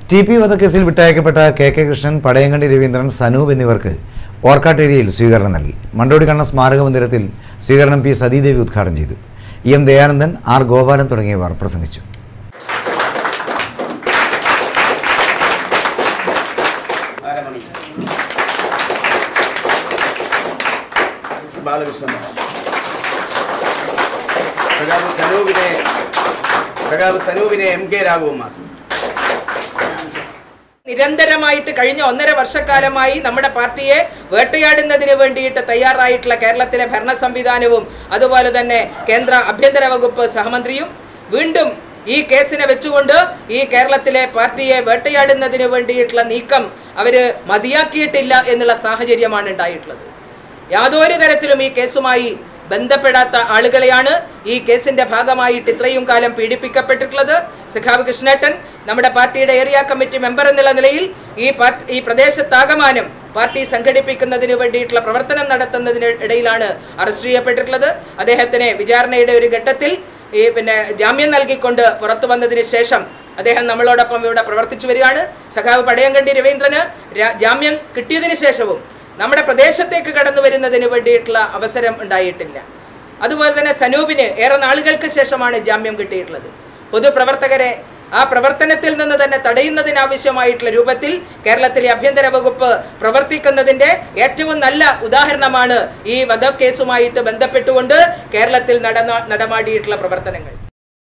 T P വധക്കേസിൽ വിട്ടയക്കപ്പെട്ട K K Krishnan Padayankandi Raveendran Sanoop എന്നിവർക്ക് ഓർക്കാട്ടേരിയയിൽ സ്വീകരണം നൽകി മണ്ടോടി കണ്ണ സ്മാരക മന്ദിരത്തിൽ സ്വീകരണം പി സതീദേവി ഉദ്ഘാടനം ചെയ്തു E M Dayanandan R Gopalan തുടങ്ങിയവർ പ്രസംഗിച്ചു അരമണി ബാലകൃഷ്ണൻ സഖാവ് സനൂപിനെ സഖാവ് സനൂപിനെ എം കെ രാഘവ മാസ്റ്റർ നിരന്തരമായിട്ട് കഴിഞ്ഞ ഒന്നര വർഷക്കാലമായി നമ്മുടെ പാർട്ടിയെ വേട്ടയാടുന്നതിന് വേണ്ടിയിട്ട് തയ്യാറായിട്ടുള്ള കേരളത്തിലെ ഭരണ സംവിധാനവും അതുപോലെ തന്നെ കേന്ദ്ര ആഭ്യന്തര വകുപ്പ് സഹമന്ത്രിയും വീണ്ടും ഈ കേസിനെ വെച്ചുകൊണ്ട് ഈ കേരളത്തിലെ പാർട്ടിയെ വേട്ടയാടുന്നതിന് വേണ്ടിയിട്ടുള്ള നീക്കം അവര് മതിയാക്കിയിട്ടില്ല എന്നുള്ള സാഹചര്യമാണ് ഉണ്ടായിട്ടുള്ളത് യാതൊരു തരത്തിലും ഈ കേസുമായി ബന്ധപ്പെടാത്ത ആളുകളെയാണ് ഈ കേസിന്റെ ഭാഗമായിട്ട് ഇത്രയും കാലം പീഡിപ്പിക്കപ്പെട്ടിട്ടുള്ളത് സഖാവ് കൃഷ്ണേട്ടൻ നമ്മുടെ പാർട്ടിയുടെ ഏരിയ കമ്മിറ്റി മെമ്പർ എന്നുള്ള നിലയിൽ ഈ പാർട്ടി ഈ പ്രദേശത്താകമാനം പാർട്ടി സംഘടിപ്പിക്കുന്നതിന് വേണ്ടിയിട്ടുള്ള പ്രവർത്തനം നടത്തുന്നതിന് ഇടയിലാണ് അറസ്റ്റ് ചെയ്യപ്പെട്ടിട്ടുള്ളത് അദ്ദേഹത്തിന് വിചാരണയുടെ ഒരു ഘട്ടത്തിൽ ഈ പിന്നെ ജാമ്യം നൽകിക്കൊണ്ട് പുറത്തു വന്നതിന് ശേഷം അദ്ദേഹം നമ്മളോടൊപ്പം ഇവിടെ പ്രവർത്തിച്ചു വരികയാണ് സഖാവ് പടയങ്കണ്ടി രവീന്ദ്രന് രാ- ജാമ്യം കിട്ടിയതിന് ശേഷവും നമ്മുടെ പ്രദേശത്തേക്ക് കടന്നു വരുന്നതിന് വേണ്ടിയിട്ടുള്ള അവസരം ഉണ്ടായിട്ടില്ല അതുപോലെ തന്നെ സനൂപിന് ഏറെ നാളുകൾക്ക് ശേഷമാണ് ജാമ്യം കിട്ടിയിട്ടുള്ളത് പൊതുപ്രവർത്തകരെ ആ പ്രവർത്തനത്തിൽ നിന്ന് തന്നെ തടയുന്നതിനാവശ്യമായിട്ടുള്ള രൂപത്തിൽ കേരളത്തിലെ ആഭ്യന്തര വകുപ്പ് പ്രവർത്തിക്കുന്നതിന്റെ ഏറ്റവും നല്ല ഉദാഹരണമാണ് ഈ വധക്കേസുമായിട്ട് ബന്ധപ്പെട്ടുകൊണ്ട് കേരളത്തിൽ നടന്ന നടമാടിയിട്ടുള്ള പ്രവർത്തനങ്ങൾ